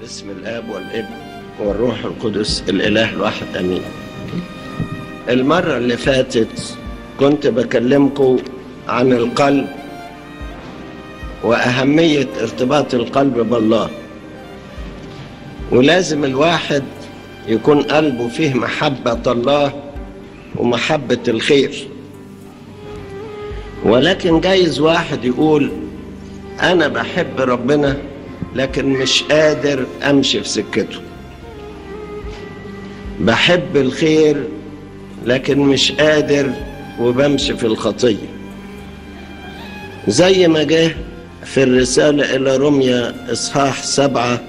باسم الاب والابن والروح القدس الاله الواحد امين المره اللي فاتت كنت بكلمكم عن القلب واهميه ارتباط القلب بالله ولازم الواحد يكون قلبه فيه محبه الله ومحبه الخير ولكن جايز واحد يقول انا بحب ربنا لكن مش قادر امشي في سكته بحب الخير لكن مش قادر وبمشي في الخطيه زي ما جه في الرساله الى روميا اصحاح سبعه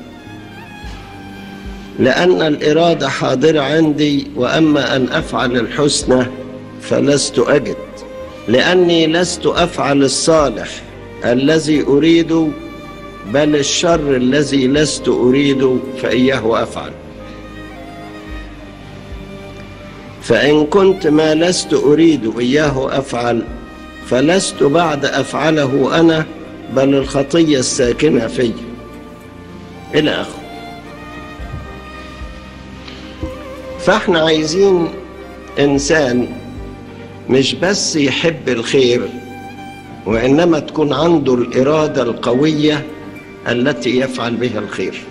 لان الاراده حاضره عندي واما ان افعل الحسنى فلست اجد لاني لست افعل الصالح الذي اريده بل الشر الذي لست اريده فاياه افعل فان كنت ما لست اريد اياه افعل فلست بعد افعله انا بل الخطيه الساكنه في الى اخره فاحنا عايزين انسان مش بس يحب الخير وانما تكون عنده الاراده القويه التي يفعل بها الخير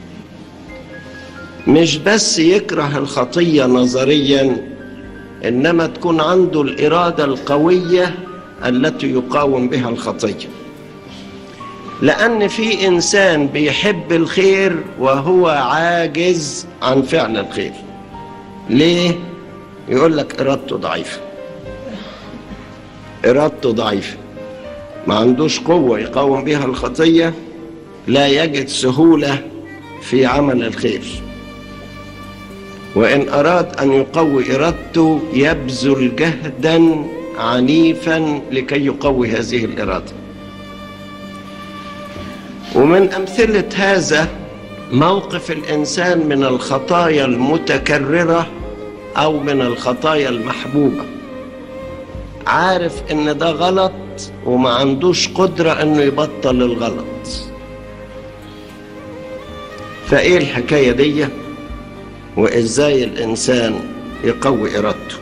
مش بس يكره الخطيه نظريا انما تكون عنده الاراده القويه التي يقاوم بها الخطيه لان في انسان بيحب الخير وهو عاجز عن فعل الخير ليه يقول لك ارادته ضعيفه ارادته ضعيفه ما عندوش قوه يقاوم بها الخطيه لا يجد سهوله في عمل الخير وان اراد ان يقوي ارادته يبذل جهدا عنيفا لكي يقوي هذه الاراده ومن امثله هذا موقف الانسان من الخطايا المتكرره او من الخطايا المحبوبه عارف ان ده غلط وما عندوش قدره انه يبطل الغلط فايه الحكايه دي وازاي الانسان يقوي ارادته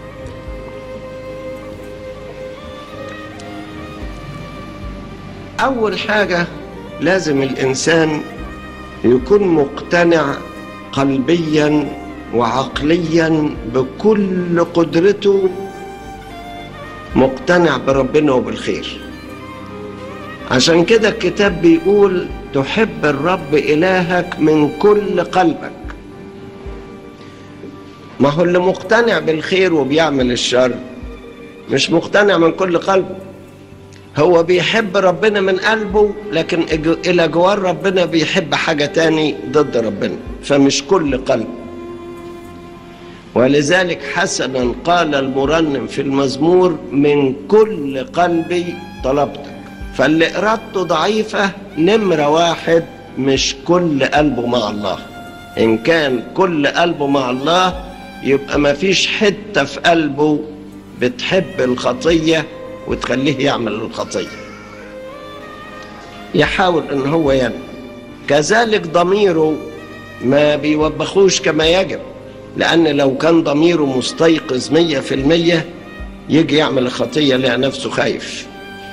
اول حاجه لازم الانسان يكون مقتنع قلبيا وعقليا بكل قدرته مقتنع بربنا وبالخير عشان كده الكتاب بيقول تحب الرب إلهك من كل قلبك ما هو اللي مقتنع بالخير وبيعمل الشر مش مقتنع من كل قلبه هو بيحب ربنا من قلبه لكن إلى جوار ربنا بيحب حاجة تاني ضد ربنا فمش كل قلب ولذلك حسنا قال المرنم في المزمور من كل قلبي طلبتك فاللي إرادته ضعيفة نمرة واحد مش كل قلبه مع الله إن كان كل قلبه مع الله يبقى ما فيش حتة في قلبه بتحب الخطية وتخليه يعمل الخطية يحاول ان هو ينمو كذلك ضميره ما بيوبخوش كما يجب لأن لو كان ضميره مستيقظ مية في المية يجي يعمل الخطية لقى نفسه خايف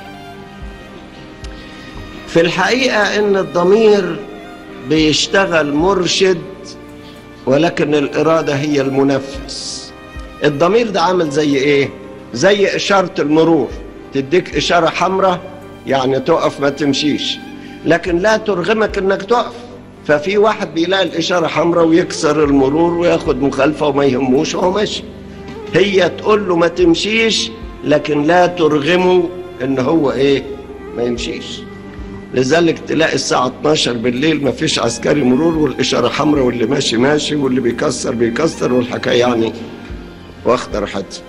في الحقيقة إن الضمير بيشتغل مرشد ولكن الإرادة هي المنفذ الضمير ده عامل زي إيه؟ زي إشارة المرور تديك إشارة حمراء يعني تقف ما تمشيش لكن لا ترغمك إنك تقف ففي واحد بيلاقي الإشارة حمراء ويكسر المرور وياخد مخالفة وما يهموش وهو ماشي هي تقول له ما تمشيش لكن لا ترغمه إن هو إيه ما يمشيش لذلك تلاقي الساعة 12 بالليل ما فيش عسكري مرور والإشارة حمراء واللي ماشي ماشي واللي بيكسر بيكسر والحكاية يعني واخدة راحتها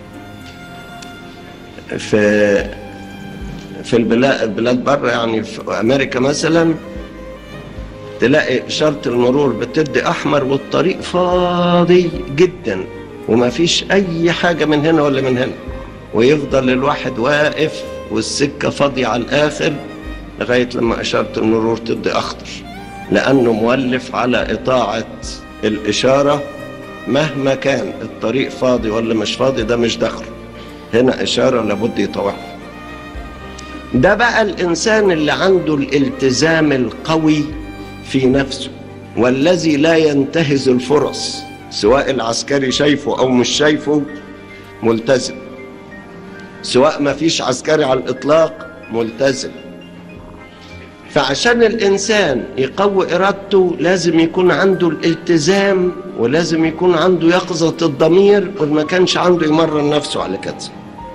في في البلاد البلاد بره يعني في أمريكا مثلا تلاقي إشارة المرور بتدي أحمر والطريق فاضي جدا وما فيش أي حاجة من هنا ولا من هنا ويفضل الواحد واقف والسكة فاضية على الآخر لغاية لما إشارة المرور تدي أخضر لأنه مولف على إطاعة الإشارة مهما كان الطريق فاضي ولا مش فاضي ده مش دخل هنا إشارة لابد يطوعها ده بقى الإنسان اللي عنده الالتزام القوي في نفسه والذي لا ينتهز الفرص سواء العسكري شايفه أو مش شايفه ملتزم سواء ما فيش عسكري على الإطلاق ملتزم فعشان الإنسان يقوي إرادته لازم يكون عنده الالتزام ولازم يكون عنده يقظة الضمير وما كانش عنده يمرن نفسه على كده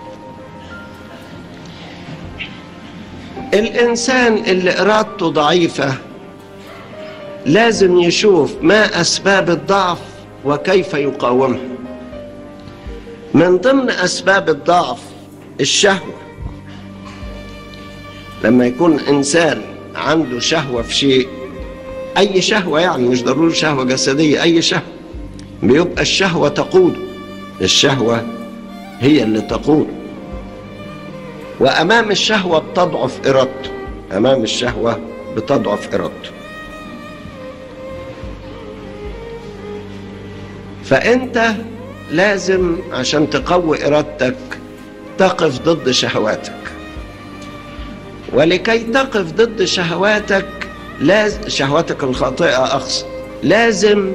الإنسان اللي إرادته ضعيفة لازم يشوف ما أسباب الضعف وكيف يقاومها من ضمن أسباب الضعف الشهوة لما يكون إنسان عنده شهوة في شيء أي شهوة يعني مش ضروري شهوة جسدية أي شهوة بيبقى الشهوة تقوده الشهوة هي اللي تقوده وأمام الشهوة بتضعف إرادته أمام الشهوة بتضعف إرادته فأنت لازم عشان تقوي إرادتك تقف ضد شهواتك ولكي تقف ضد شهواتك لازم شهواتك الخاطئة أقصد لازم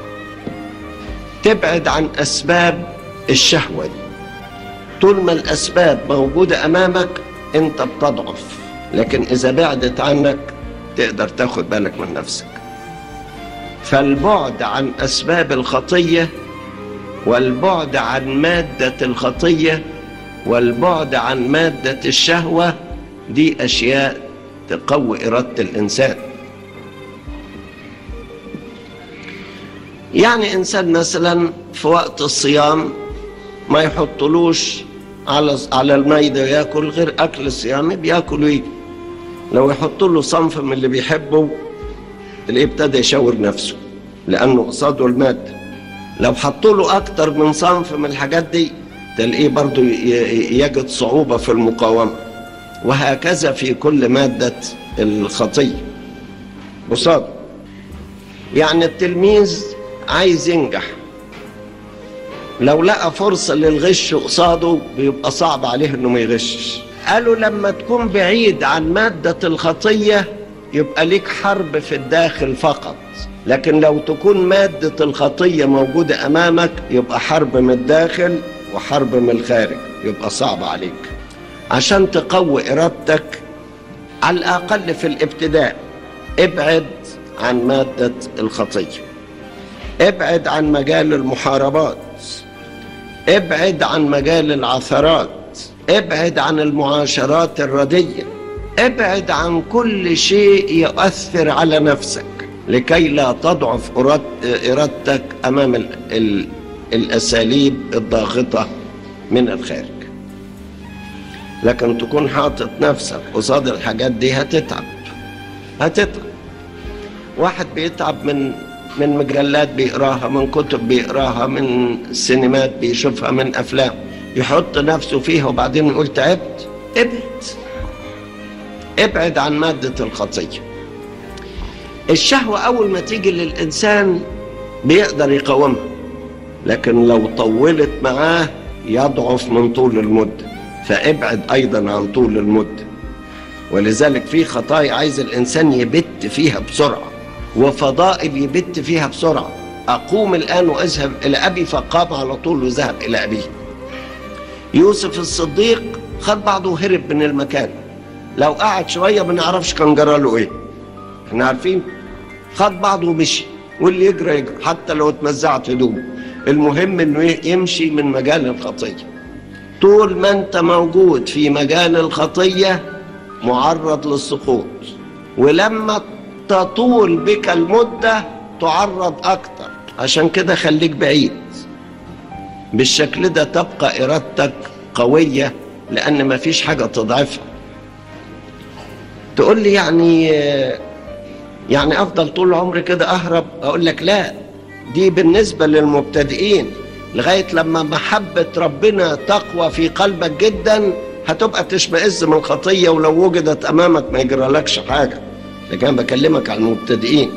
تبعد عن أسباب الشهوة دي طول ما الأسباب موجودة أمامك أنت بتضعف لكن إذا بعدت عنك تقدر تاخد بالك من نفسك فالبعد عن أسباب الخطية والبعد عن مادة الخطية والبعد عن مادة الشهوة دي أشياء تقوي إرادة الإنسان يعني إنسان مثلا في وقت الصيام ما يحطلوش على على المايدة ياكل غير أكل الصيام بياكل ويجي لو يحط له صنف من اللي بيحبه اللي ابتدى يشاور نفسه لأنه قصاده المادة لو حطوا له أكتر من صنف من الحاجات دي تلاقيه برضه يجد صعوبة في المقاومة وهكذا في كل مادة الخطية قصاده يعني التلميذ عايز ينجح لو لقى فرصة للغش قصاده بيبقى صعب عليه انه ما يغشش قالوا لما تكون بعيد عن مادة الخطية يبقى ليك حرب في الداخل فقط لكن لو تكون مادة الخطية موجودة أمامك يبقى حرب من الداخل وحرب من الخارج يبقى صعب عليك عشان تقوي إرادتك على الأقل في الابتداء ابعد عن مادة الخطية ابعد عن مجال المحاربات ابعد عن مجال العثرات ابعد عن المعاشرات الردية ابعد عن كل شيء يؤثر على نفسك لكي لا تضعف إرادتك أمام ال ال الأساليب الضاغطة من الخارج لكن تكون حاطط نفسك قصاد الحاجات دي هتتعب هتتعب واحد بيتعب من من مجلات بيقراها من كتب بيقراها من سينمات بيشوفها من افلام يحط نفسه فيها وبعدين يقول تعبت ابعد ابعد عن مادة الخطية الشهوة أول ما تيجي للإنسان بيقدر يقاومها لكن لو طولت معاه يضعف من طول المدة فابعد أيضا عن طول المدة ولذلك في خطايا عايز الإنسان يبت فيها بسرعة وفضائل يبت فيها بسرعة أقوم الآن وأذهب إلى أبي فقام على طول وذهب إلى أبيه يوسف الصديق خد بعضه وهرب من المكان لو قعد شوية ما نعرفش كان جرى له إيه احنا عارفين خد بعضه ومشي واللي يجرى يجرى حتى لو اتمزعت هدومه المهم انه يمشي من مجال الخطيه طول ما انت موجود في مجال الخطيه معرض للسقوط ولما تطول بك المده تعرض اكتر عشان كده خليك بعيد بالشكل ده تبقى ارادتك قويه لان مفيش حاجه تضعفها تقول لي يعني يعني افضل طول عمري كده اهرب اقول لك لا دي بالنسبه للمبتدئين لغايه لما محبه ربنا تقوى في قلبك جدا هتبقى تشمئز من الخطيه ولو وجدت امامك ما يجرالكش حاجه لكن انا بكلمك عن المبتدئين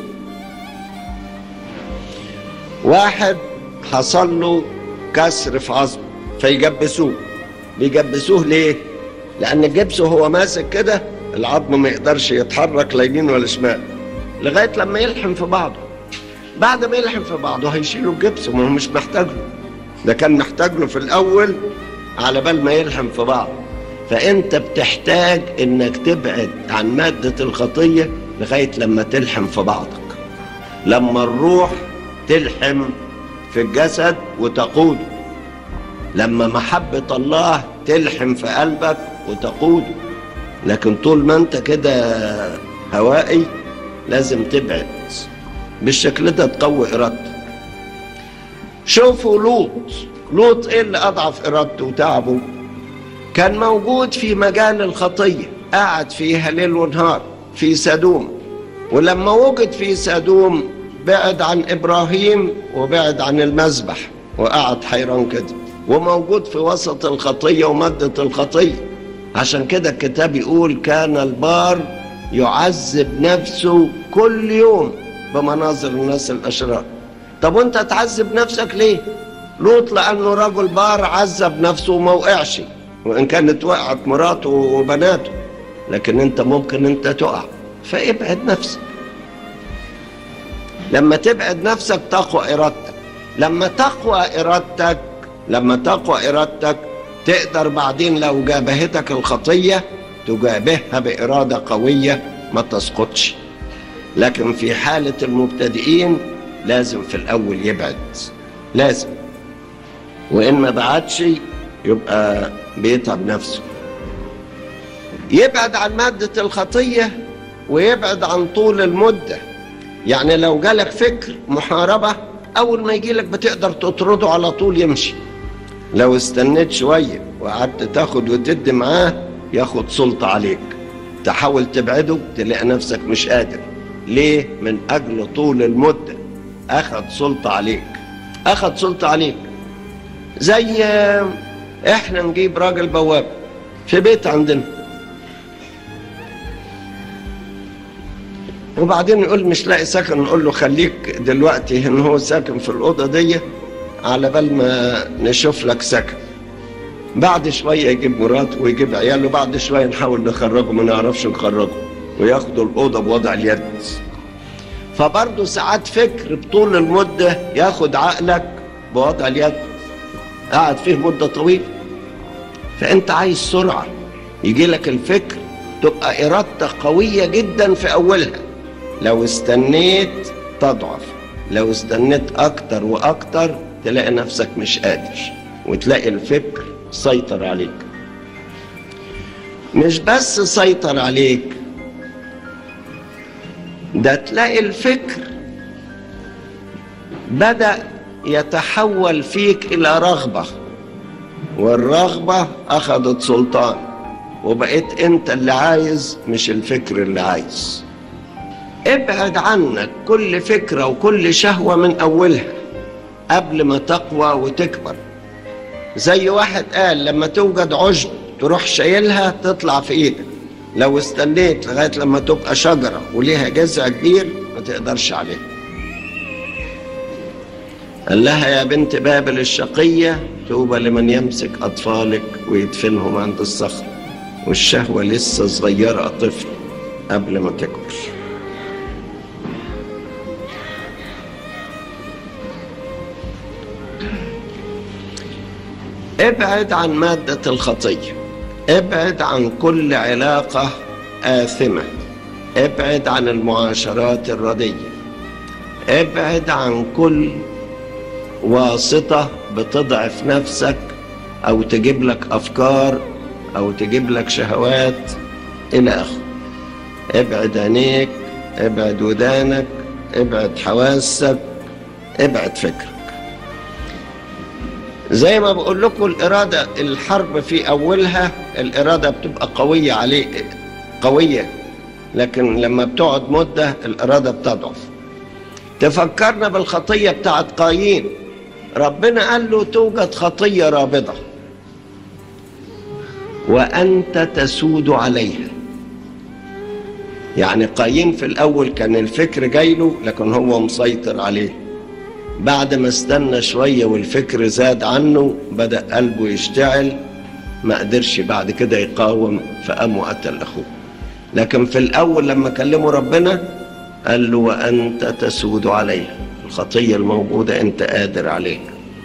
واحد حصل له كسر في عظمه فيجبسوه بيجبسوه ليه لان الجبس وهو ماسك كده العظم ما يقدرش يتحرك لا يمين ولا شمال لغايه لما يلحم في بعضه بعد ما يلحم في بعضه هيشيلوا الجبس وما هو مش محتاج له ده كان محتاج له في الاول على بال ما يلحم في بعضه فانت بتحتاج انك تبعد عن ماده الخطيه لغايه لما تلحم في بعضك لما الروح تلحم في الجسد وتقوده لما محبه الله تلحم في قلبك وتقوده لكن طول ما انت كده هوائي لازم تبعد بالشكل ده تقوي ارادتك شوفوا لوط لوط ايه اللي اضعف ارادته وتعبه كان موجود في مجال الخطيه قعد فيها ليل ونهار في سدوم ولما وجد في سدوم بعد عن ابراهيم وبعد عن المذبح وقعد حيران كده وموجود في وسط الخطيه وماده الخطيه عشان كده الكتاب يقول كان البار يعذب نفسه كل يوم بمناظر الناس الاشرار طب وانت تعذب نفسك ليه لوط لانه رجل بار عذب نفسه وما وقعش وان كانت وقعت مراته وبناته لكن انت ممكن انت تقع فابعد نفسك لما تبعد نفسك تقوى ارادتك لما تقوى ارادتك لما تقوى ارادتك تقدر بعدين لو جابهتك الخطيه تجابهها باراده قويه ما تسقطش لكن في حاله المبتدئين لازم في الاول يبعد لازم وان ما بعدش يبقى بيتعب نفسه يبعد عن ماده الخطيه ويبعد عن طول المده يعني لو جالك فكر محاربه اول ما يجي لك بتقدر تطرده على طول يمشي لو استنيت شويه وقعدت تاخد وتدي معاه ياخد سلطه عليك تحاول تبعده تلاقي نفسك مش قادر ليه من اجل طول المده اخذ سلطه عليك اخذ سلطه عليك زي احنا نجيب راجل بواب في بيت عندنا وبعدين يقول مش لاقي سكن نقول له خليك دلوقتي ان هو ساكن في الاوضه دي على بال ما نشوف لك سكن بعد شويه يجيب مراته ويجيب عياله بعد شويه نحاول نخرجه ما نعرفش نخرجه وياخدوا الاوضه بوضع اليد فبرضه ساعات فكر بطول المده ياخد عقلك بوضع اليد قاعد فيه مده طويله فانت عايز سرعه يجي لك الفكر تبقى ارادتك قويه جدا في اولها لو استنيت تضعف لو استنيت اكتر واكتر تلاقي نفسك مش قادر وتلاقي الفكر سيطر عليك مش بس سيطر عليك ده تلاقي الفكر بدأ يتحول فيك إلى رغبة والرغبة أخذت سلطان وبقيت أنت اللي عايز مش الفكر اللي عايز ابعد عنك كل فكرة وكل شهوة من أولها قبل ما تقوى وتكبر زي واحد قال لما توجد عشب تروح شايلها تطلع في ايدك لو استنيت لغايه لما تبقى شجره وليها جذع كبير ما تقدرش عليها قال لها يا بنت بابل الشقيه توبى لمن يمسك اطفالك ويدفنهم عند الصخر والشهوه لسه صغيره طفل قبل ما تكبر ابعد عن مادة الخطية ابعد عن كل علاقة آثمة ابعد عن المعاشرات الردية ابعد عن كل واسطة بتضعف نفسك أو تجيب لك أفكار أو تجيب لك شهوات إلى آخره ابعد عينيك ابعد ودانك ابعد حواسك ابعد فكرك زي ما بقول لكم الإرادة الحرب في أولها الإرادة بتبقى قوية عليه قوية لكن لما بتقعد مدة الإرادة بتضعف تفكرنا بالخطية بتاعت قايين ربنا قال له توجد خطية رابضة وأنت تسود عليها يعني قايين في الأول كان الفكر جايله لكن هو مسيطر عليه بعد ما استنى شوية والفكر زاد عنه بدأ قلبه يشتعل ما قدرش بعد كده يقاوم فقام وقتل أخوه لكن في الأول لما كلمه ربنا قال له وأنت تسود عليها الخطية الموجودة أنت قادر عليها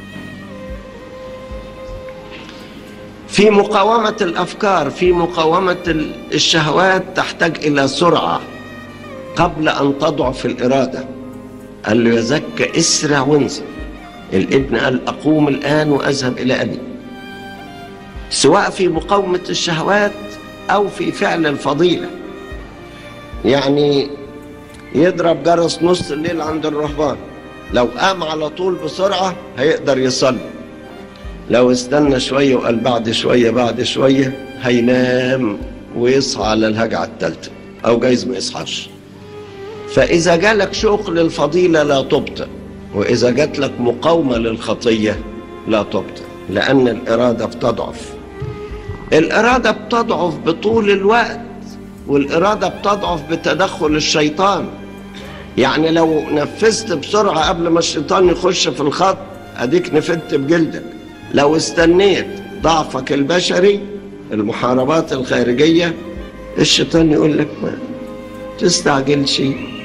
في مقاومة الأفكار في مقاومة الشهوات تحتاج إلى سرعة قبل أن تضعف الإرادة قال له يا زكى اسرع وانزل الابن قال أقوم الآن وأذهب إلى أبي سواء في مقاومة الشهوات أو في فعل الفضيلة يعني يضرب جرس نص الليل عند الرهبان لو قام على طول بسرعة هيقدر يصلي لو استنى شوية وقال بعد شوية بعد شوية هينام ويصحى على الهجعة الثالثة أو جايز ما يصحاش فإذا جالك شوق للفضيلة لا تبطئ وإذا جات لك مقاومة للخطية لا تبطئ لأن الإرادة بتضعف الإرادة بتضعف بطول الوقت والإرادة بتضعف بتدخل الشيطان يعني لو نفذت بسرعة قبل ما الشيطان يخش في الخط أديك نفدت بجلدك لو استنيت ضعفك البشري المحاربات الخارجية الشيطان يقول لك ما تستعجلش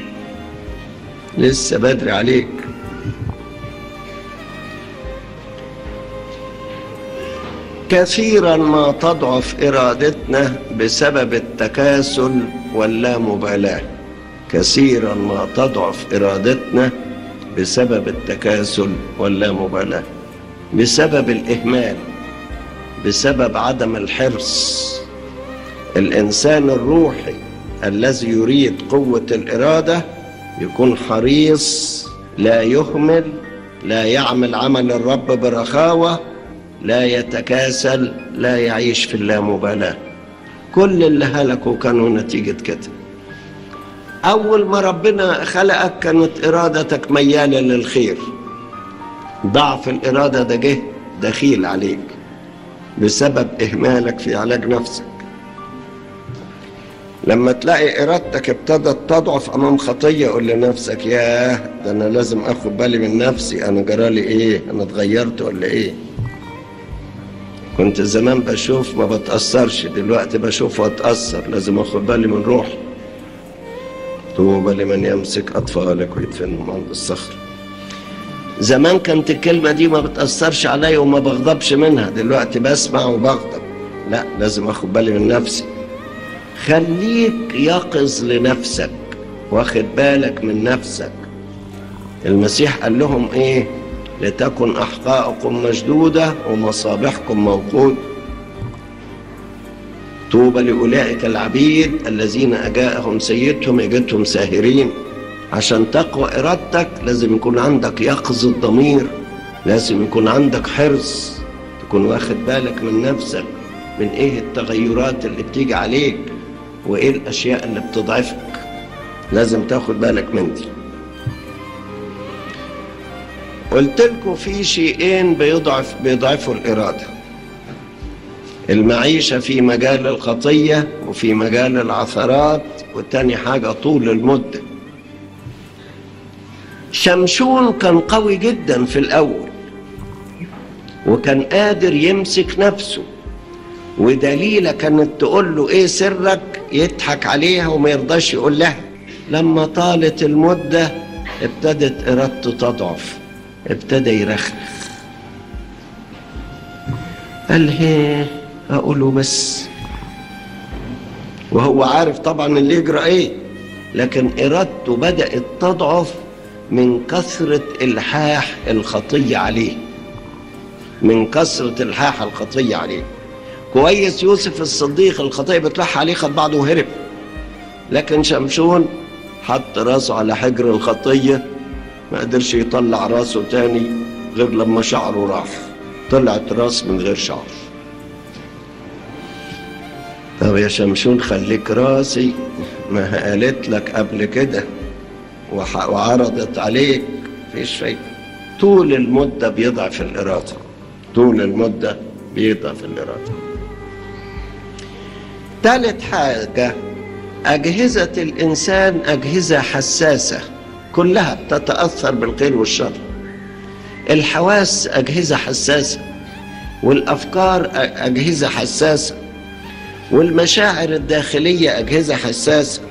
لسه بدري عليك كثيرا ما تضعف ارادتنا بسبب التكاسل واللامبالاه كثيرا ما تضعف ارادتنا بسبب التكاسل واللامبالاه بسبب الاهمال بسبب عدم الحرص الانسان الروحي الذي يريد قوه الاراده يكون حريص لا يهمل لا يعمل عمل الرب برخاوه لا يتكاسل لا يعيش في اللامبالاه كل اللي هلكوا كانوا نتيجه كده اول ما ربنا خلقك كانت ارادتك مياله للخير ضعف الاراده ده جه دخيل عليك بسبب اهمالك في علاج نفسك لما تلاقي ارادتك ابتدت تضعف امام خطيه قول لنفسك ياه ده انا لازم اخد بالي من نفسي انا جرالي ايه انا اتغيرت ولا ايه كنت زمان بشوف ما بتاثرش دلوقتي بشوف واتاثر لازم اخد بالي من روحي طوبى لمن يمسك اطفالك ويدفنهم عند الصخر زمان كانت الكلمة دي ما بتأثرش عليا وما بغضبش منها دلوقتي بسمع وبغضب لا لازم اخد بالي من نفسي خليك يقظ لنفسك واخد بالك من نفسك المسيح قال لهم ايه لتكن احقائكم مشدودة ومصابيحكم موقود طوبى لأولئك العبيد الذين أجاءهم سيدهم يجدهم ساهرين عشان تقوى إرادتك لازم يكون عندك يقظ الضمير لازم يكون عندك حرص تكون واخد بالك من نفسك من ايه التغيرات اللي بتيجي عليك وايه الاشياء اللي بتضعفك لازم تاخد بالك من دي قلت لكم في شيئين بيضعف بيضعفوا الاراده المعيشه في مجال الخطيه وفي مجال العثرات وتاني حاجه طول المده شمشون كان قوي جدا في الاول وكان قادر يمسك نفسه ودليلة كانت تقول له ايه سرك يضحك عليها وما يرضاش يقول لها لما طالت المدة ابتدت ارادته تضعف ابتدى يرخرخ قال هي اقوله بس وهو عارف طبعا اللي يجرى ايه لكن ارادته بدأت تضعف من كثرة الحاح الخطية عليه من كثرة الحاح الخطية عليه كويس يوسف الصديق الخطية بتلح عليه خد بعضه وهرب لكن شمشون حط راسه على حجر الخطية ما قدرش يطلع راسه تاني غير لما شعره راح طلعت راس من غير شعر طب يا شمشون خليك راسي ما قالت لك قبل كده وعرضت عليك فيش فايدة طول المدة بيضعف الإرادة طول المدة بيضعف الإرادة ثالث حاجة أجهزة الإنسان أجهزة حساسة كلها تتأثر بالخير والشر الحواس أجهزة حساسة والأفكار أجهزة حساسة والمشاعر الداخلية أجهزة حساسة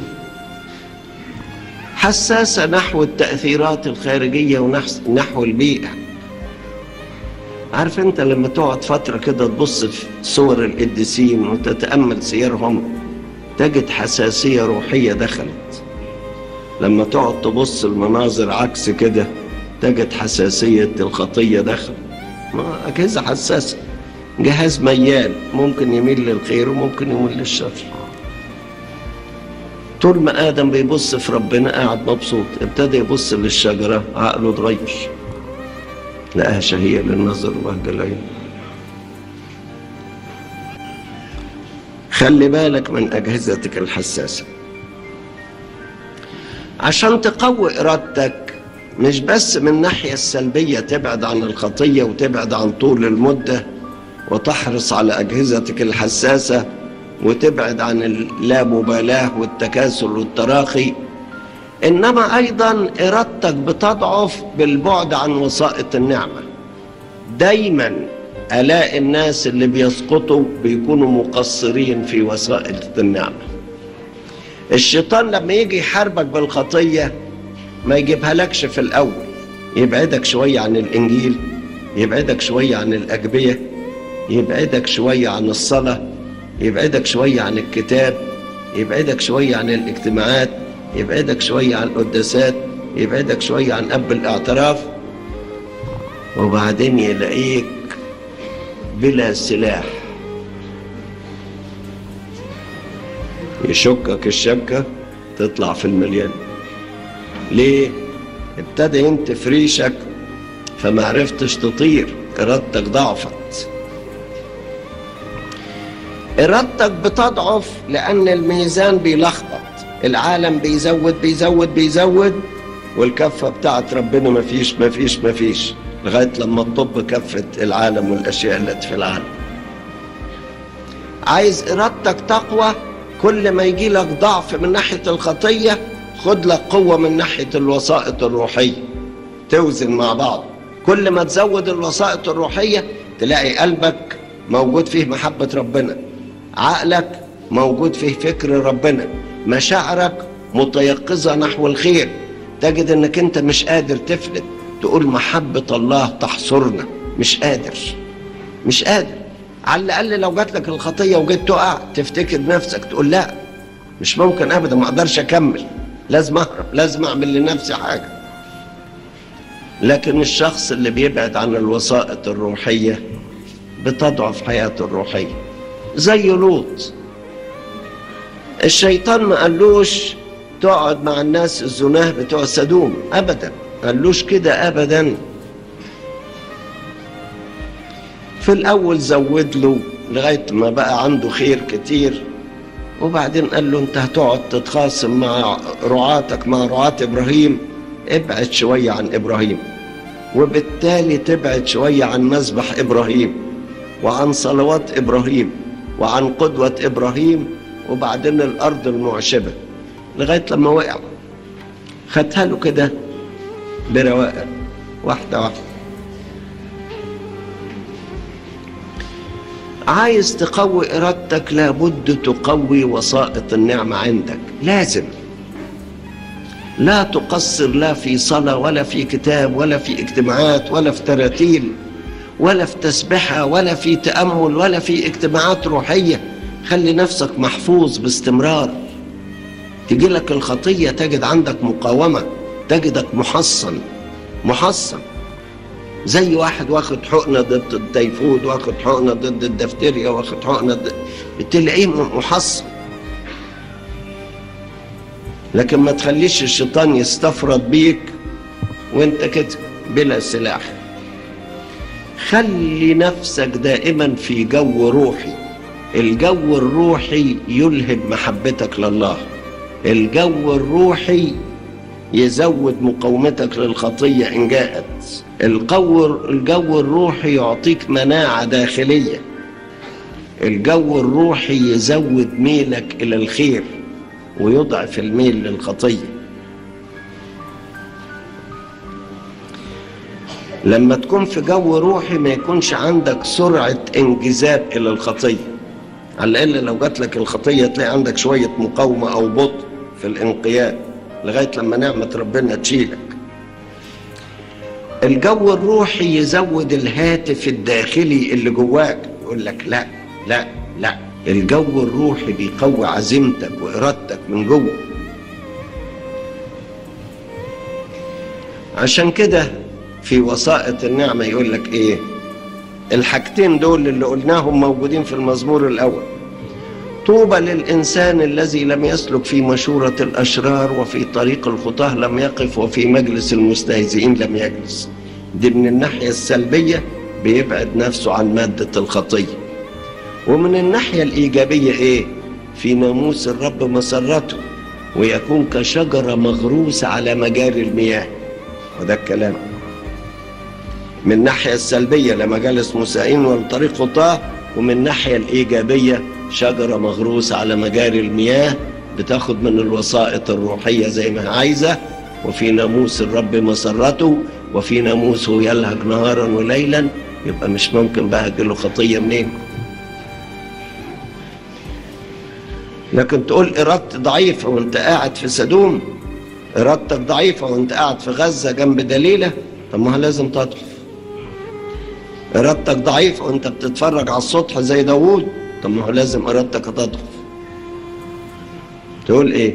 حساسة نحو التأثيرات الخارجية ونحو البيئة عارف انت لما تقعد فترة كده تبص في صور القديسين وتتأمل سيرهم تجد حساسية روحية دخلت لما تقعد تبص المناظر عكس كده تجد حساسية الخطية دخل أجهزة حساسة جهاز ميال ممكن يميل للخير وممكن يميل للشر طول ما آدم بيبص في ربنا قاعد مبسوط ابتدى يبص للشجرة عقله اتغير لقاها شهية للنظر وبهجة العين خلي بالك من أجهزتك الحساسة عشان تقوي إرادتك مش بس من الناحية السلبية تبعد عن الخطية وتبعد عن طول المدة وتحرص على أجهزتك الحساسة وتبعد عن اللامبالاة والتكاسل والتراخي إنما أيضا إرادتك بتضعف بالبعد عن وسائط النعمة دايما ألاقي الناس اللي بيسقطوا بيكونوا مقصرين في وسائط النعمة الشيطان لما يجي يحاربك بالخطية ما يجيبها لكش في الأول يبعدك شوية عن الإنجيل يبعدك شوية عن الأجبية يبعدك شوية عن الصلاة يبعدك شوية عن الكتاب يبعدك شوية عن الاجتماعات يبعدك شوية عن القداسات يبعدك شوية عن أب الاعتراف وبعدين يلاقيك بلا سلاح يشكك الشبكة تطلع في المليان ليه؟ ابتدى ينتف ريشك فما عرفتش تطير إرادتك ضعفت إرادتك بتضعف لأن الميزان بيلخبط العالم بيزود بيزود بيزود والكفة بتاعت ربنا مفيش مفيش مفيش لغاية لما تطب كفة العالم والأشياء التي في العالم عايز إرادتك تقوى كل ما يجي لك ضعف من ناحية الخطية خد لك قوة من ناحية الوسائط الروحية توزن مع بعض كل ما تزود الوسائط الروحية تلاقي قلبك موجود فيه محبة ربنا عقلك موجود فيه فكر ربنا مشاعرك متيقظة نحو الخير تجد انك انت مش قادر تفلت تقول محبة الله تحصرنا مش قادر مش قادر على الأقل لو جات لك الخطية وجيت تقع تفتكر نفسك تقول لا مش ممكن أبدا ما أقدرش أكمل لازم أهرب لازم أعمل لنفسي حاجة لكن الشخص اللي بيبعد عن الوسائط الروحية بتضعف حياته الروحية زي لوط الشيطان ما قالوش تقعد مع الناس الزناه بتوع سدوم ابدا قالوش كده ابدا في الاول زود له لغايه ما بقى عنده خير كتير وبعدين قال له انت هتقعد تتخاصم مع رعاتك مع رعاة ابراهيم ابعد شويه عن ابراهيم وبالتالي تبعد شويه عن مذبح ابراهيم وعن صلوات ابراهيم وعن قدوه ابراهيم وبعدين الارض المعشبه لغايه لما وقع خدها له كده برواقه واحده واحده عايز تقوي ارادتك لابد تقوي وسائط النعمه عندك لازم لا تقصر لا في صلاه ولا في كتاب ولا في اجتماعات ولا في تراتيل ولا في تسبحه ولا في تامل ولا في اجتماعات روحيه خلي نفسك محفوظ باستمرار تجي لك الخطيه تجد عندك مقاومه تجدك محصن محصن زي واحد واخد حقنة ضد التيفود واخد حقنة ضد الدفتيريا واخد حقنة ضد تلاقيه محصن لكن ما تخليش الشيطان يستفرد بيك وانت كده بلا سلاح خلي نفسك دائما في جو روحي الجو الروحي يلهب محبتك لله الجو الروحي يزود مقاومتك للخطية إن جاءت الجو الجو الروحي يعطيك مناعة داخلية الجو الروحي يزود ميلك إلى الخير ويضعف الميل للخطيه لما تكون في جو روحي ما يكونش عندك سرعة انجذاب إلى الخطية على الأقل لو جات لك الخطية تلاقي عندك شوية مقاومة أو بطء في الانقياد لغاية لما نعمة ربنا تشيلك الجو الروحي يزود الهاتف الداخلي اللي جواك يقول لك لا لا لا الجو الروحي بيقوي عزيمتك وإرادتك من جوه عشان كده في وسائط النعمة يقول لك ايه الحاجتين دول اللي قلناهم موجودين في المزمور الاول طوبى للإنسان الذي لم يسلك في مشورة الأشرار وفي طريق الخطاه لم يقف وفي مجلس المستهزئين لم يجلس دي من الناحية السلبية بيبعد نفسه عن مادة الخطية ومن الناحية الإيجابية إيه في ناموس الرب مسرته ويكون كشجرة مغروسة على مجاري المياه وده الكلام من الناحية السلبية لمجالس مسائين والطريق خطاه ومن الناحية الإيجابية شجرة مغروسة على مجاري المياه بتاخد من الوسائط الروحية زي ما عايزة وفي ناموس الرب مسرته وفي ناموسه يلهج نهارا وليلا يبقى مش ممكن بقى له خطية منين لكن تقول إرادتي ضعيفة وانت قاعد في سدوم إرادتك ضعيفة وانت قاعد في غزة جنب دليلة طب ما لازم تضعف إرادتك ضعيفة وانت بتتفرج على السطح زي داوود طب ما هو لازم إرادتك تضعف تقول إيه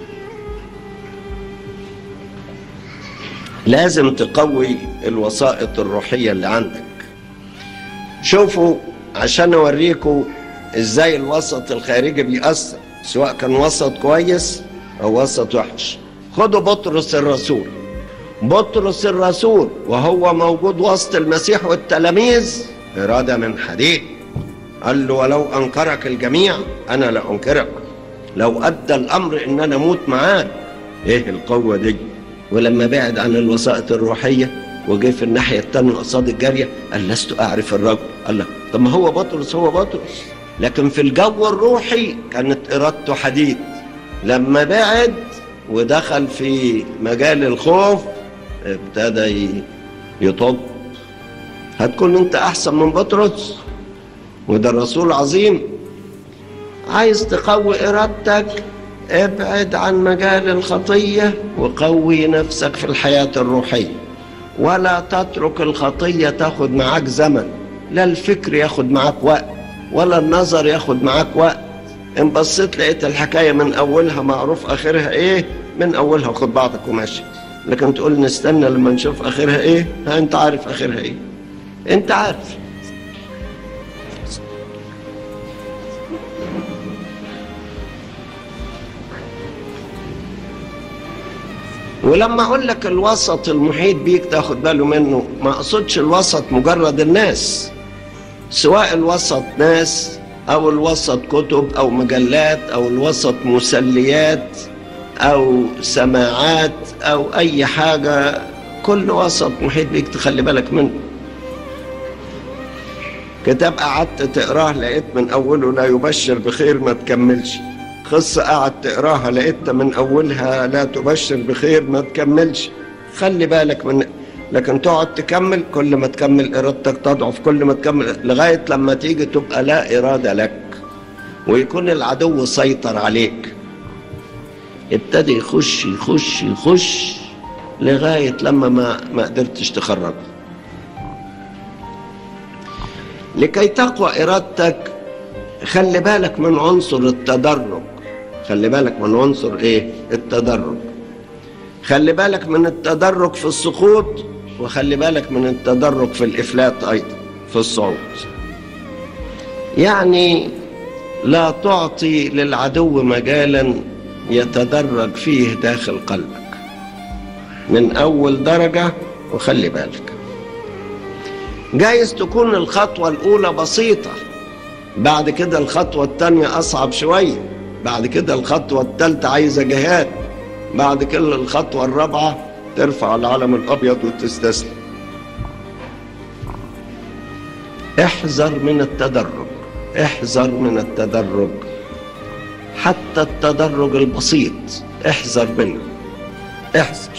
لازم تقوي الوسائط الروحية اللي عندك شوفوا عشان أوريكم إزاي الوسط الخارجي بيأثر سواء كان وسط كويس أو وسط وحش خدوا بطرس الرسول بطرس الرسول وهو موجود وسط المسيح والتلاميذ إرادة من حديد قال له ولو أنكرك الجميع أنا لا أنكرك لو أدى الأمر إن أنا أموت معاك إيه القوة دي ولما بعد عن الوسائط الروحية وجه في الناحية التانية قصاد الجارية قال لست أعرف الرجل قال له طب ما هو بطرس هو بطرس لكن في الجو الروحي كانت إرادته حديد لما بعد ودخل في مجال الخوف ابتدى يطب هتكون انت احسن من بطرس وده الرسول عظيم عايز تقوي ارادتك ابعد عن مجال الخطيه وقوي نفسك في الحياه الروحيه ولا تترك الخطيه تاخد معاك زمن لا الفكر ياخد معاك وقت ولا النظر ياخد معاك وقت ان بصيت لقيت الحكايه من اولها معروف اخرها ايه من اولها خد بعضك وماشي لكن تقول نستنى لما نشوف اخرها ايه ها انت عارف اخرها ايه انت عارف ولما اقول لك الوسط المحيط بيك تاخد باله منه ما اقصدش الوسط مجرد الناس سواء الوسط ناس او الوسط كتب او مجلات او الوسط مسليات او سماعات او اي حاجه كل وسط محيط بيك تخلي بالك منه كتاب قعدت تقراه لقيت من اوله لا يبشر بخير ما تكملش قصة قعدت تقراها لقيت من اولها لا تبشر بخير ما تكملش خلي بالك من لكن تقعد تكمل كل ما تكمل ارادتك تضعف كل ما تكمل لغايه لما تيجي تبقى لا اراده لك ويكون العدو سيطر عليك ابتدى يخش يخش يخش لغايه لما ما ما قدرتش تخرجه لكي تقوى ارادتك خلي بالك من عنصر التدرج خلي بالك من عنصر ايه التدرج خلي بالك من التدرج في السقوط وخلي بالك من التدرج في الافلات ايضا في الصعود يعني لا تعطي للعدو مجالا يتدرج فيه داخل قلبك من اول درجه وخلي بالك جايز تكون الخطوه الاولى بسيطه بعد كده الخطوه الثانيه اصعب شويه بعد كده الخطوه الثالثه عايزه جهاد بعد كده الخطوه الرابعه ترفع العلم الابيض وتستسلم احذر من التدرج احذر من التدرج حتى التدرج البسيط احذر منه احذر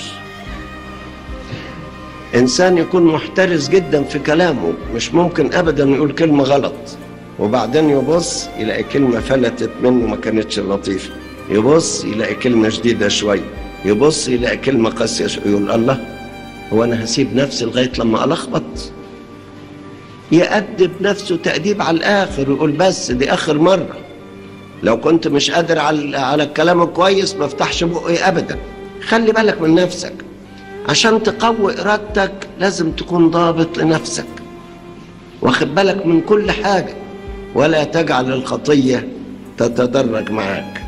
انسان يكون محترس جدا في كلامه مش ممكن ابدا يقول كلمه غلط وبعدين يبص يلاقي كلمه فلتت منه ما كانتش لطيفه يبص يلاقي كلمه شديده شويه يبص يلاقي كلمه قاسيه شويه يقول الله هو انا هسيب نفسي لغايه لما الخبط يأدب نفسه تأديب على الآخر ويقول بس دي آخر مرة لو كنت مش قادر على على الكلام الكويس ما افتحش بقي أبدا خلي بالك من نفسك عشان تقوي إرادتك لازم تكون ضابط لنفسك واخد بالك من كل حاجة ولا تجعل الخطية تتدرج معاك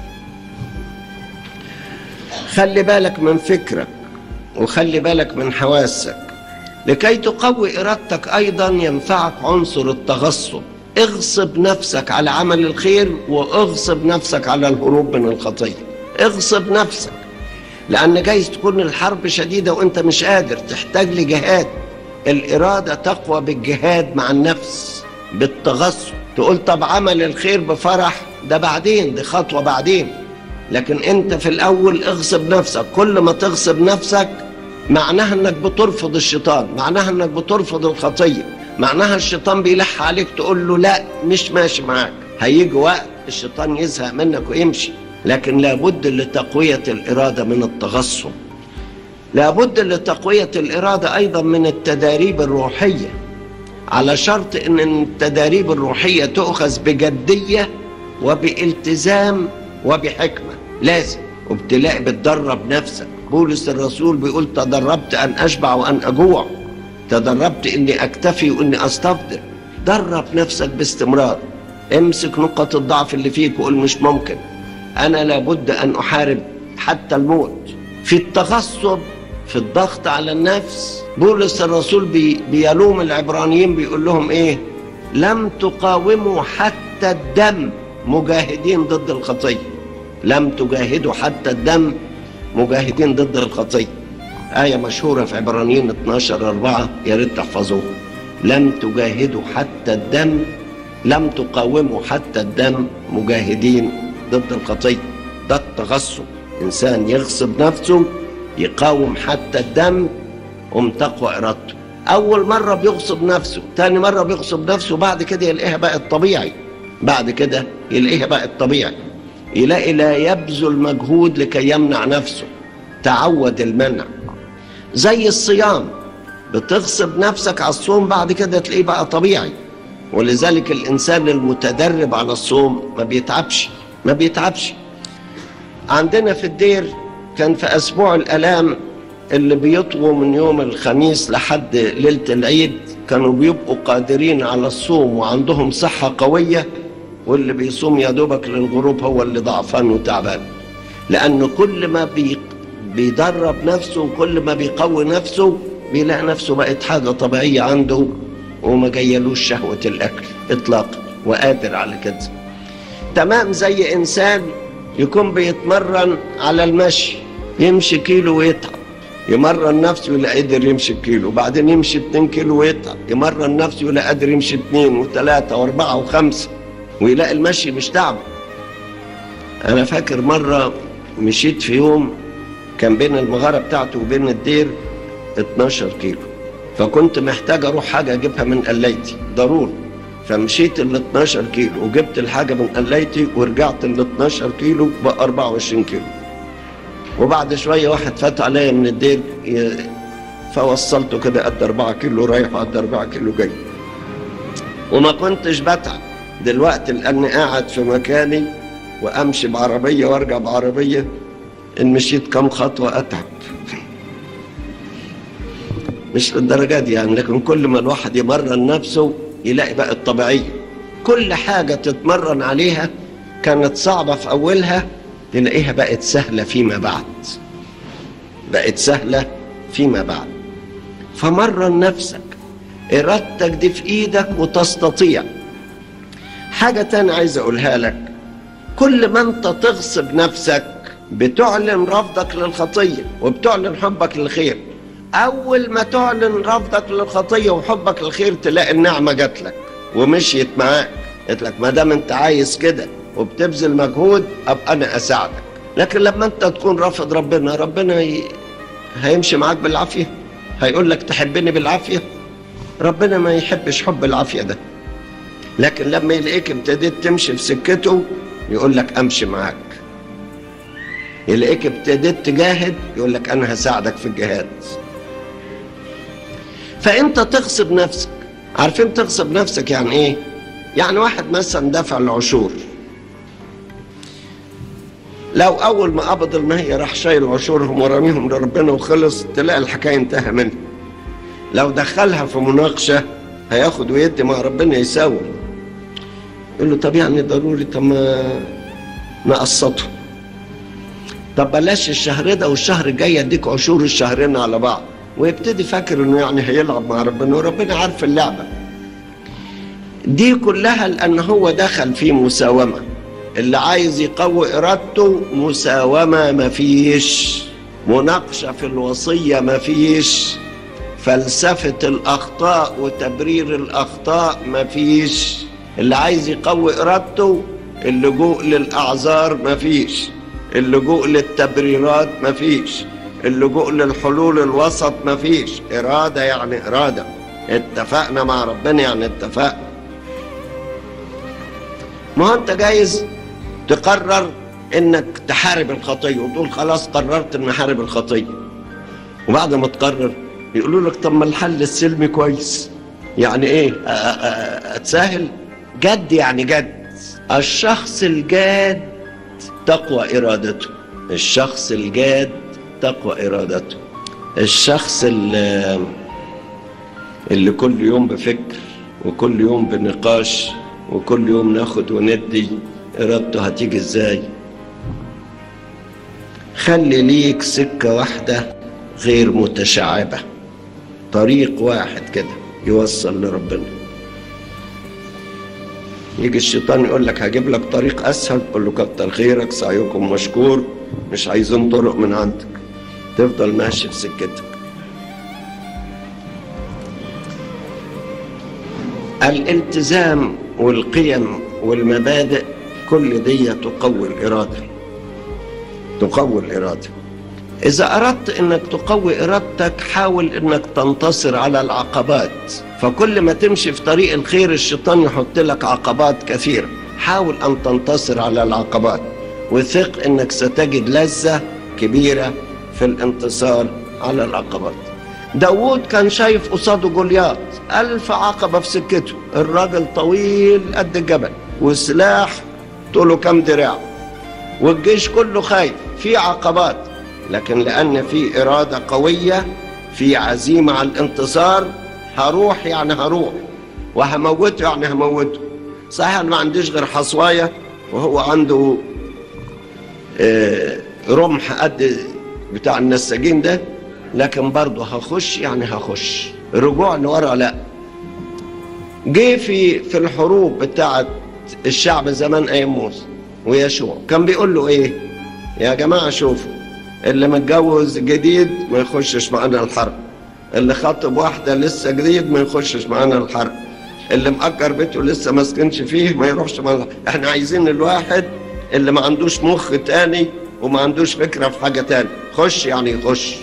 خلي بالك من فكرك وخلي بالك من حواسك لكي تقوي إرادتك أيضا ينفعك عنصر التغصب اغصب نفسك على عمل الخير واغصب نفسك على الهروب من الخطية اغصب نفسك لأن جايز تكون الحرب شديدة وأنت مش قادر تحتاج لجهاد الإرادة تقوى بالجهاد مع النفس بالتغصب تقول طب عمل الخير بفرح ده بعدين دي خطوة بعدين لكن أنت في الأول اغصب نفسك كل ما تغصب نفسك معناها انك بترفض الشيطان معناها انك بترفض الخطيه معناها الشيطان بيلح عليك تقول له لا مش ماشي معاك هيجي وقت الشيطان يزهق منك ويمشي لكن لابد لتقويه الاراده من التغصب لابد لتقويه الاراده ايضا من التداريب الروحيه على شرط ان التداريب الروحيه تؤخذ بجديه وبالتزام وبحكمه لازم وبتلاقي بتدرب نفسك بولس الرسول بيقول تدربت ان اشبع وان اجوع تدربت اني اكتفي واني استفضل درب نفسك باستمرار امسك نقط الضعف اللي فيك وقول مش ممكن انا لابد ان احارب حتى الموت في التغصب في الضغط على النفس بولس الرسول بي بيلوم العبرانيين بيقول لهم ايه لم تقاوموا حتى الدم مجاهدين ضد الخطيه لم تجاهدوا حتى الدم مجاهدين ضد الخطيه آية مشهورة في عبرانيين 12 4 يا ريت تحفظوها لم تجاهدوا حتى الدم لم تقاوموا حتى الدم مجاهدين ضد الخطية ده التغصب إنسان يغصب نفسه يقاوم حتى الدم قم تقوى إرادته أول مرة بيغصب نفسه تاني مرة بيغصب نفسه بعد كده يلاقيها بقت طبيعي بعد كده يلاقيها بقت طبيعي يلاقي لا يبذل مجهود لكي يمنع نفسه تعود المنع زي الصيام بتغصب نفسك على الصوم بعد كده تلاقيه بقى طبيعي ولذلك الانسان المتدرب على الصوم ما بيتعبش ما بيتعبش عندنا في الدير كان في اسبوع الالام اللي بيطووا من يوم الخميس لحد ليله العيد كانوا بيبقوا قادرين على الصوم وعندهم صحه قويه واللي بيصوم يا دوبك للغروب هو اللي ضعفان وتعبان لانه كل ما بي بيدرب نفسه وكل ما بيقوي نفسه بيلاقي نفسه بقت حاجة طبيعية عنده وما جايلوش شهوة الأكل إطلاقا وقادر على كده تمام زي إنسان يكون بيتمرن على المشي يمشي كيلو ويتعب يمرن نفسه يلاقي قادر يمشي كيلو وبعدين يمشي 2 كيلو ويتعب يمرن نفسه يلاقي قادر يمشي 2 وثلاثة وأربعة وخمسة ويلاقي المشي مش تعب أنا فاكر مرة مشيت في يوم كان بين المغارة بتاعته وبين الدير 12 كيلو فكنت محتاج اروح حاجة اجيبها من قلايتي ضروري فمشيت ال 12 كيلو وجبت الحاجة من قلايتي ورجعت ال 12 كيلو ب 24 كيلو وبعد شوية واحد فات عليا من الدير فوصلته كده قد 4 كيلو رايح وقد 4 كيلو جاي وما كنتش بتعب دلوقتي لاني قاعد في مكاني وامشي بعربية وارجع بعربية ان مشيت كم خطوة اتعب مش للدرجة دي يعني لكن كل ما الواحد يمرن نفسه يلاقي بقى الطبيعية كل حاجة تتمرن عليها كانت صعبة في أولها تلاقيها بقت سهلة فيما بعد بقت سهلة فيما بعد فمرن نفسك إرادتك دي في إيدك وتستطيع حاجة تانية عايز أقولها لك كل ما أنت تغصب نفسك بتعلن رفضك للخطية وبتعلن حبك للخير أول ما تعلن رفضك للخطية وحبك للخير تلاقي النعمة جات لك ومشيت معاك قلت لك ما دام أنت عايز كده وبتبذل مجهود ابقى انا اساعدك لكن لما انت تكون رافض ربنا ربنا ي... هيمشي معاك بالعافيه هيقول لك تحبني بالعافيه ربنا ما يحبش حب العافيه ده لكن لما يلاقيك ابتديت تمشي في سكته يقول لك امشي معاك يلاقيك ابتديت تجاهد يقول لك انا هساعدك في الجهاد فانت تغصب نفسك عارفين تغصب نفسك يعني ايه يعني واحد مثلا دفع العشور لو اول ما قبض المية راح شايل عشورهم ورميهم لربنا وخلص تلاقي الحكايه انتهى منه لو دخلها في مناقشه هياخد ويدي مع ربنا يساوي يقول له طب يعني ضروري طب ما نقسطه طب بلاش الشهر ده والشهر الجاي اديك عشور الشهرين على بعض ويبتدي فاكر انه يعني هيلعب مع ربنا وربنا عارف اللعبه دي كلها لان هو دخل في مساومه اللي عايز يقوي ارادته مساومه مفيش مناقشه في الوصيه مفيش فلسفه الاخطاء وتبرير الاخطاء مفيش اللي عايز يقوي ارادته اللجوء للاعذار مفيش اللجوء للتبريرات مفيش اللجوء للحلول الوسط مفيش إرادة يعني إرادة اتفقنا مع ربنا يعني اتفقنا ما هو أنت جايز تقرر إنك تحارب الخطية وتقول خلاص قررت إن أحارب الخطية وبعد ما تقرر يقولوا لك طب ما الحل السلمي كويس يعني إيه أتساهل جد يعني جد الشخص الجاد تقوى إرادته الشخص الجاد تقوى إرادته الشخص اللي, اللي كل يوم بفكر وكل يوم بنقاش وكل يوم ناخد وندي إرادته هتيجي إزاي خلي ليك سكة واحدة غير متشعبة طريق واحد كده يوصل لربنا يجي الشيطان يقول لك هجيب لك طريق اسهل تقول له كتر خيرك سعيكم مشكور مش عايزين طرق من عندك تفضل ماشي في سكتك الالتزام والقيم والمبادئ كل دي تقوي الإرادة تقوي الإرادة إذا أردت أنك تقوي إرادتك حاول أنك تنتصر على العقبات فكل ما تمشي في طريق الخير الشيطان يحط لك عقبات كثيرة حاول أن تنتصر على العقبات وثق أنك ستجد لذة كبيرة في الانتصار على العقبات داود كان شايف قصاده جولياط ألف عقبة في سكته الراجل طويل قد الجبل وسلاح طوله كام دراع والجيش كله خايف في عقبات لكن لأن في إرادة قوية في عزيمة على الانتصار هروح يعني هروح وهموته يعني هموته صحيح أنا ما عنديش غير حصواية وهو عنده رمح قد بتاع النساجين ده لكن برضه هخش يعني هخش رجوع لورا لا جه في في الحروب بتاعت الشعب زمان ايام موسى ويشوع كان بيقول له ايه يا جماعه شوفوا اللي متجوز جديد ما يخشش معانا الحرب اللي خاطب واحده لسه جديد ما يخشش معانا الحرب اللي مأجر بيته لسه ما سكنش فيه ما يروحش معانا احنا عايزين الواحد اللي ما عندوش مخ تاني وما عندوش فكره في حاجه تاني خش يعني يخش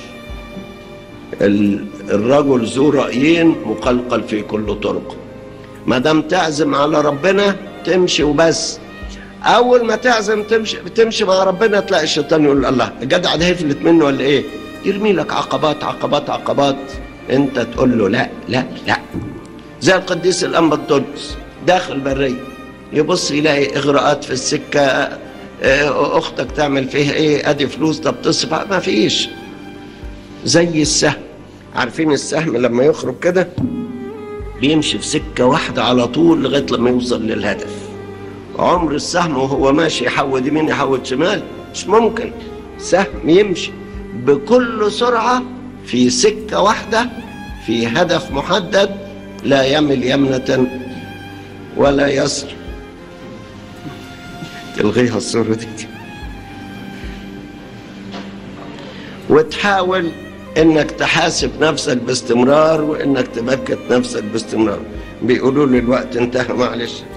الرجل ذو رايين مقلقل في كل طرق ما دام تعزم على ربنا تمشي وبس اول ما تعزم تمشي تمشي مع ربنا تلاقي الشيطان يقول الله الجدع ده هيفلت منه ولا ايه يرمي لك عقبات عقبات عقبات انت تقول له لا لا لا زي القديس الانبا القدس داخل بريه يبص يلاقي اغراءات في السكه اختك تعمل فيها ايه ادي فلوس طب تصرف ما فيش زي السهم عارفين السهم لما يخرج كده بيمشي في سكه واحده على طول لغايه لما يوصل للهدف عمر السهم وهو ماشي يحود يمين يحود شمال مش ممكن سهم يمشي بكل سرعه في سكه واحده في هدف محدد لا يمل يمنه ولا يسر تلغيها الصورة دي وتحاول انك تحاسب نفسك باستمرار وانك تبكت نفسك باستمرار بيقولوا لي الوقت انتهى معلش